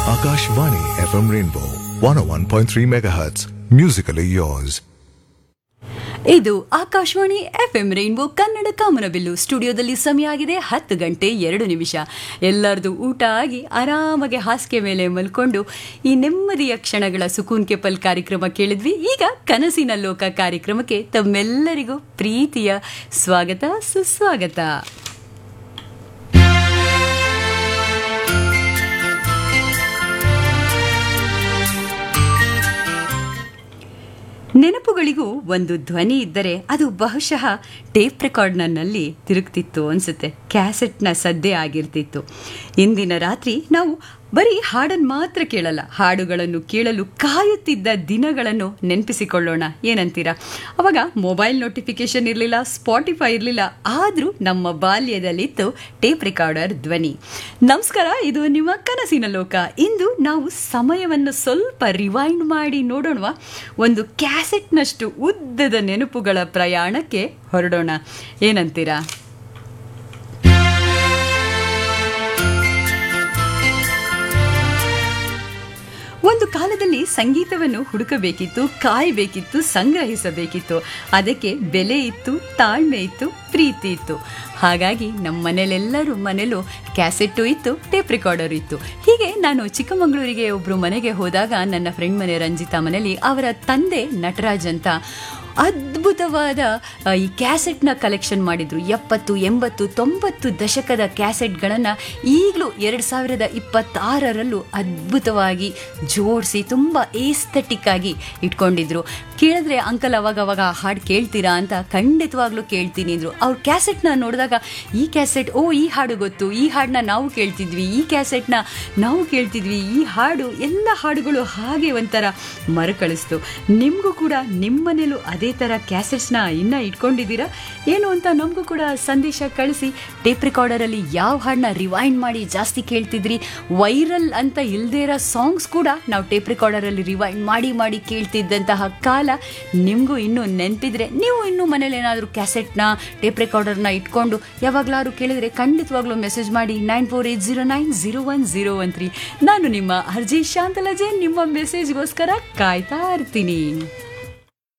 Akashvani FM Rainbow 101.3 MHz. Musically yours. ಇದು Akashvani F M rainbow Kannada ಕಾಮನಬಿಲ್ಲು ಸ್ಟುಡಿಯೋದಲ್ಲಿ ಸಮಯ ಆಗಿದೆ ಹತ್ತು ಗಂಟೆ ಎರಡು ನಿಮಿಷ ಎಲ್ಲರದು ಊಟ ಆಗಿ ಆರಾಮಾಗಿ ಹಾಸಿಗೆ ಮೇಲೆ ಮಲ್ಕೊಂಡು ಈ ನೆಮ್ಮದಿಯ ಕ್ಷಣಗಳ ಸುಕೂನ್ ಕೆಪಲ್ ಕಾರ್ಯಕ್ರಮ ಕೇಳಿದ್ವಿ ಈಗ ಕನಸಿನ ಲೋಕ ಕಾರ್ಯಕ್ರಮಕ್ಕೆ ತಮ್ಮೆಲ್ಲರಿಗೂ ಪ್ರೀತಿಯ ಸ್ವಾಗತ ಸುಸ್ವಾಗತ ನೆನಪುಗಳಿಗೂ ಒಂದು ಧ್ವನಿ ಇದ್ದರೆ ಅದು ಬಹುಶಃ ಟೇಪ್ ರೆಕಾರ್ಡ್ನಲ್ಲಿ ತಿರುಗ್ತಿತ್ತು ಅನಿಸುತ್ತೆ ಕ್ಯಾಸೆಟ್ನ ಸದ್ದೆ ಆಗಿರ್ತಿತ್ತು ಇಂದಿನ ರಾತ್ರಿ ನಾವು ಬರೀ ಹಾಡನ್ನು ಮಾತ್ರ ಕೇಳಲ್ಲ ಹಾಡುಗಳನ್ನು ಕೇಳಲು ಕಾಯುತ್ತಿದ್ದ ದಿನಗಳನ್ನು ನೆನಪಿಸಿಕೊಳ್ಳೋಣ ಏನಂತೀರಾ ಅವಾಗ ಮೊಬೈಲ್ ನೋಟಿಫಿಕೇಶನ್ ಇರಲಿಲ್ಲ ಸ್ಪಾಟಿಫೈ ಇರಲಿಲ್ಲ ಆದರೂ ನಮ್ಮ ಬಾಲ್ಯದಲ್ಲಿತ್ತು ಟೇಪ್ ರೆಕಾರ್ಡರ್ ಧ್ವನಿ ನಮಸ್ಕಾರ ಇದು ನಿಮ್ಮ ಕನಸಿನ ಲೋಕ ಇಂದು ನಾವು ಸಮಯವನ್ನು ಸ್ವಲ್ಪ ರಿವೈಂಡ್ ಮಾಡಿ ನೋಡೋಣ ಒಂದು ಕ್ಯಾಸೆಟ್ನಷ್ಟು ಉದ್ದದ ನೆನಪುಗಳ ಪ್ರಯಾಣಕ್ಕೆ ಹೊರಡೋಣ ಏನಂತೀರಾ ಒಂದು ಕಾಲದಲ್ಲಿ ಸಂಗೀತವನ್ನು ಹುಡುಕಬೇಕಿತ್ತು ಕಾಯಬೇಕಿತ್ತು ಸಂಗ್ರಹಿಸಬೇಕಿತ್ತು ಅದಕ್ಕೆ ಬೆಲೆ ಇತ್ತು ತಾಳ್ಮೆ ಇತ್ತು ಪ್ರೀತಿ ಇತ್ತು ಹಾಗಾಗಿ ನಮ್ಮ ಮನೇಲೆಲ್ಲರೂ ಮನೇಲೂ ಕ್ಯಾಸೆಟ್ಟು ಇತ್ತು ಟೇಪ್ ರೆಕಾರ್ಡರ್ ಇತ್ತು ಹೀಗೆ ನಾನು ಚಿಕ್ಕಮಗಳೂರಿಗೆ ಒಬ್ಬರು ಮನೆಗೆ ಹೋದಾಗ ನನ್ನ ಫ್ರೆಂಡ್ ಮನೆ ರಂಜಿತಾ ಮನೆಯಲ್ಲಿ ಅವರ ತಂದೆ ನಟರಾಜ್ ಅಂತ ಅದ್ಭುತವಾದ ಆ, ಈ ಕ್ಯಾಸೆಟ್ನ ಕಲೆಕ್ಷನ್ ಮಾಡಿದ್ರು ಎಪ್ಪತ್ತು ಎಂಬತ್ತು ತೊಂಬತ್ತು ದಶಕದ ಕ್ಯಾಸೆಟ್ಗಳನ್ನು ಈಗಲೂ ಎರಡು ಸಾವಿರದ ಇಪ್ಪತ್ತಾರರಲ್ಲೂ ಅದ್ಭುತವಾಗಿ ಜೋಡಿಸಿ ತುಂಬ ಏಸ್ಥೆಟಿಕ್ ಆಗಿ ಇಟ್ಕೊಂಡಿದ್ರು ಕೇಳಿದ್ರೆ ಅಂಕಲ್ ಅವಾಗ ಅವಾಗ ಹಾಡು ಕೇಳ್ತೀರಾ ಅಂತ ಖಂಡಿತವಾಗ್ಲೂ ಕೇಳ್ತೀನಿ ಅಂದರು ಅವ್ರ ಕ್ಯಾಸೆಟ್ನ ನೋಡಿದಾಗ ಈ ಕ್ಯಾಸೆಟ್ ಓ ಈ ಹಾಡು ಗೊತ್ತು ಈ ಹಾಡನ್ನ ನಾವು ಕೇಳ್ತಿದ್ವಿ ಈ ಕ್ಯಾಸೆಟ್ನ ನಾವು ಕೇಳ್ತಿದ್ವಿ ಈ ಹಾಡು ಎಲ್ಲ ಹಾಡುಗಳು ಹಾಗೆ ಒಂಥರ ಮರುಕಳಿಸ್ತು ನಿಮಗೂ ಕೂಡ ನಿಮ್ಮನೇಲೂ ಅದೇ ಥರ ಕ್ಯಾಸೆಟ್ಸ್ನ ಇನ್ನೂ ಇಟ್ಕೊಂಡಿದ್ದೀರಾ ಏನು ಅಂತ ನಮಗೂ ಕೂಡ ಸಂದೇಶ ಕಳಿಸಿ ಟೇಪ್ ರೆಕಾರ್ಡರಲ್ಲಿ ಯಾವ ಹಾಡನ್ನ ರಿವೈಂಡ್ ಮಾಡಿ ಜಾಸ್ತಿ ಕೇಳ್ತಿದ್ರಿ ವೈರಲ್ ಅಂತ ಇಲ್ದೇ ಇರೋ ಸಾಂಗ್ಸ್ ಕೂಡ ನಾವು ಟೇಪ್ ರೆಕಾರ್ಡರಲ್ಲಿ ರಿವೈಂಡ್ ಮಾಡಿ ಮಾಡಿ ಕೇಳ್ತಿದ್ದಂತಹ ಕಾಲ ನಿಮಗೂ ಇನ್ನೂ ನೆನಪಿದ್ರೆ ನೀವು ಇನ್ನೂ ಮನೇಲಿ ಏನಾದರೂ ಕ್ಯಾಸೆಟ್ನ ಟೇಪ್ ರೆಕಾರ್ಡರ್ನ ಇಟ್ಕೊಂಡು ಯಾವಾಗಲಾದ್ರು ಕೇಳಿದ್ರೆ ಖಂಡಿತವಾಗ್ಲೂ ಮೆಸೇಜ್ ಮಾಡಿ nine four eight zero nine zero one zero one three ನಾನು ನಿಮ್ಮ ಅರ್ಜಿ ಶಾಂತಲಜೆ ನಿಮ್ಮ ಮೆಸೇಜ್ಗೋಸ್ಕರ ಕಾಯ್ತಾ ಇರ್ತೀನಿ